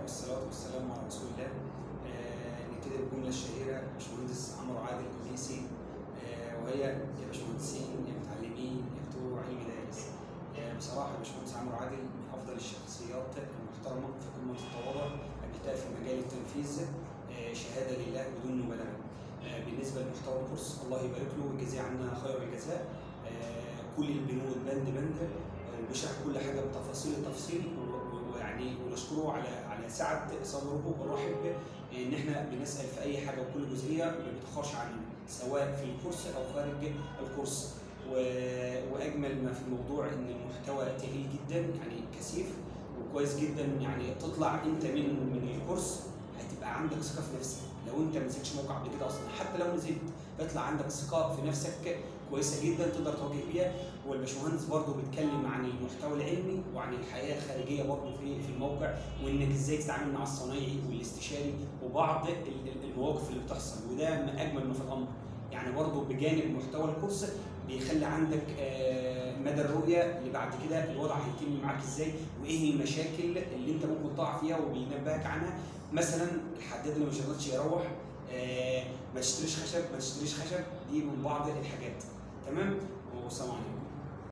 والصلاة والسلام على رسول الله آه، نبتدي بالجملة الشهيرة باشمهندس عمرو عادل قميصي آه، وهي يا باشمهندسين يا متعلمين يا بتوع علم دارس آه، بصراحة باشمهندس عمرو عادل من أفضل الشخصيات المحترمة في قمة التواضع قابلتها في مجال التنفيذ آه، شهادة لله بدون مبالغة آه، بالنسبة لمحتوى الكورس الله يبارك له ويجزيه عنا خير الجزاء آه، كل البنود بند بند آه، بيشرح كل حاجة بتفاصيل التفصيل و- و- ويعني ونشكره على على سعة صدره ونرحب ان احنا بنسال في اي حاجه وكل جزئيه ما بيتاخرش عننا سواء في الكورس او خارج الكورس و- واجمل ما في الموضوع ان المحتوى تقيل جدا يعني كثيف وكويس جدا يعني تطلع انت من من الكورس هتبقى عندك ثقه في نفسك لو انت ما نزلتش موقع قبل كده اصلا حتى لو نزلت بيطلع عندك ثقه في نفسك كويسه جدا تقدر تواجه بيها والباشمهندس برضه بيتكلم عن المحتوى العلمي وعن الحياه الخارجيه برضه في في الموقع وانك ازاي تتعامل مع الصنايعي والاستشاري وبعض ال- ال- المواقف اللي بتحصل وده ما اجمل ما في الامر يعني برضه بجانب محتوى الكورس بيخلي عندك آه، مدى الرؤيه اللي بعد كده الوضع هيتم معاك ازاي وايه المشاكل اللي انت ممكن تقع فيها وبينبهك عنها مثلا الحداد اللي مش هيقدرش يروح آه، ما تشتريش خشب ما تشتريش خشب دي من بعض الحاجات تمام والسلام عليكم